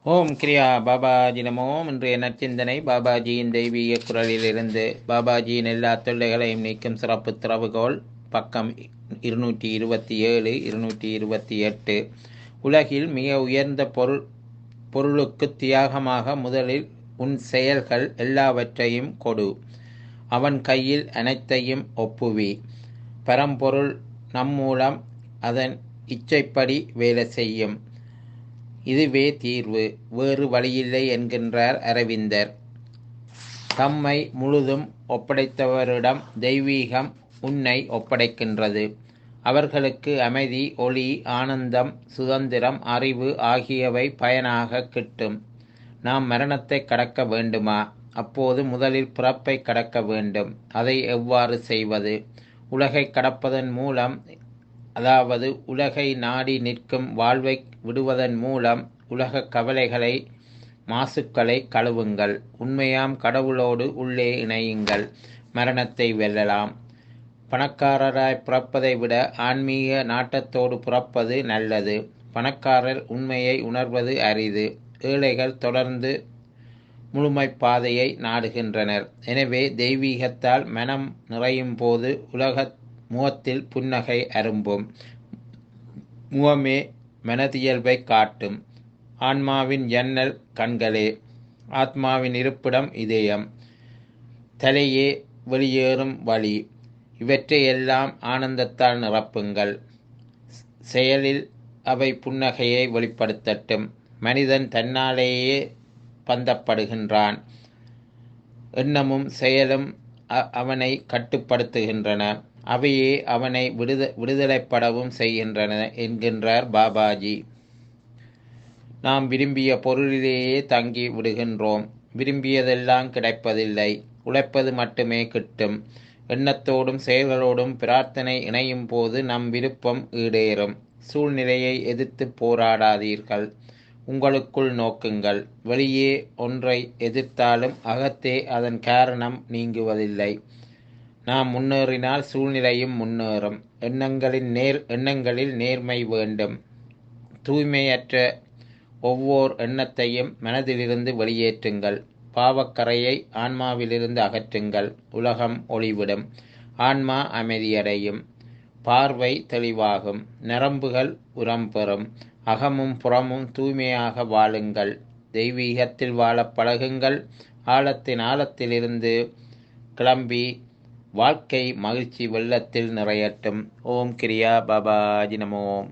ஓம் கிரியா பாபாஜி நமோ இன்றைய நற்சிந்தனை பாபாஜியின் தெய்வீக குரலிலிருந்து பாபாஜியின் எல்லா தொல்லைகளையும் நீக்கும் சிறப்பு திறவுகோல் பக்கம் இருநூற்றி இருபத்தி ஏழு இருநூற்றி இருபத்தி எட்டு உலகில் மிக உயர்ந்த பொருள் பொருளுக்கு தியாகமாக முதலில் உன் செயல்கள் எல்லாவற்றையும் கொடு அவன் கையில் அனைத்தையும் ஒப்புவி பரம்பொருள் நம் மூலம் அதன் இச்சைப்படி வேலை செய்யும் இதுவே தீர்வு வேறு வழியில்லை என்கின்றார் அரவிந்தர் தம்மை முழுதும் ஒப்படைத்தவரிடம் தெய்வீகம் உன்னை ஒப்படைக்கின்றது அவர்களுக்கு அமைதி ஒளி ஆனந்தம் சுதந்திரம் அறிவு ஆகியவை பயனாக கிட்டும் நாம் மரணத்தை கடக்க வேண்டுமா அப்போது முதலில் பிறப்பை கடக்க வேண்டும் அதை எவ்வாறு செய்வது உலகை கடப்பதன் மூலம் அதாவது உலகை நாடி நிற்கும் வாழ்வை விடுவதன் மூலம் உலக கவலைகளை மாசுக்களை கழுவுங்கள் உண்மையாம் கடவுளோடு உள்ளே இணையுங்கள் மரணத்தை வெல்லலாம் பணக்காரராய் பிறப்பதை விட ஆன்மீக நாட்டத்தோடு பிறப்பது நல்லது பணக்காரர் உண்மையை உணர்வது அரிது ஏழைகள் தொடர்ந்து முழுமை பாதையை நாடுகின்றனர் எனவே தெய்வீகத்தால் மனம் நிறையும் போது உலக முகத்தில் புன்னகை அரும்பும் முகமே மனதியல்பை காட்டும் ஆன்மாவின் ஜன்னல் கண்களே ஆத்மாவின் இருப்பிடம் இதயம் தலையே வெளியேறும் வழி இவற்றையெல்லாம் ஆனந்தத்தால் நிரப்புங்கள் செயலில் அவை புன்னகையை வெளிப்படுத்தட்டும் மனிதன் தன்னாலேயே பந்தப்படுகின்றான் எண்ணமும் செயலும் அவனை கட்டுப்படுத்துகின்றன அவையே அவனை விடுத விடுதலைப்படவும் செய்கின்றன என்கின்றார் பாபாஜி நாம் விரும்பிய பொருளிலேயே தங்கி விடுகின்றோம் விரும்பியதெல்லாம் கிடைப்பதில்லை உழைப்பது மட்டுமே கிட்டும் எண்ணத்தோடும் செயல்களோடும் பிரார்த்தனை இணையும் போது நம் விருப்பம் ஈடேறும் சூழ்நிலையை எதிர்த்து போராடாதீர்கள் உங்களுக்குள் நோக்குங்கள் வெளியே ஒன்றை எதிர்த்தாலும் அகத்தே அதன் காரணம் நீங்குவதில்லை நாம் முன்னேறினால் சூழ்நிலையும் முன்னேறும் எண்ணங்களின் நேர் எண்ணங்களில் நேர்மை வேண்டும் தூய்மையற்ற ஒவ்வொரு எண்ணத்தையும் மனதிலிருந்து வெளியேற்றுங்கள் பாவக்கரையை ஆன்மாவிலிருந்து அகற்றுங்கள் உலகம் ஒளிவிடும் ஆன்மா அமைதியடையும் பார்வை தெளிவாகும் நரம்புகள் உரம் பெறும் அகமும் புறமும் தூய்மையாக வாழுங்கள் தெய்வீகத்தில் வாழப் பழகுங்கள் ஆழத்தின் ஆழத்திலிருந்து கிளம்பி வாழ்க்கை மகிழ்ச்சி வெள்ளத்தில் நிறையட்டும் ஓம் கிரியா பாபாஜி நமோம்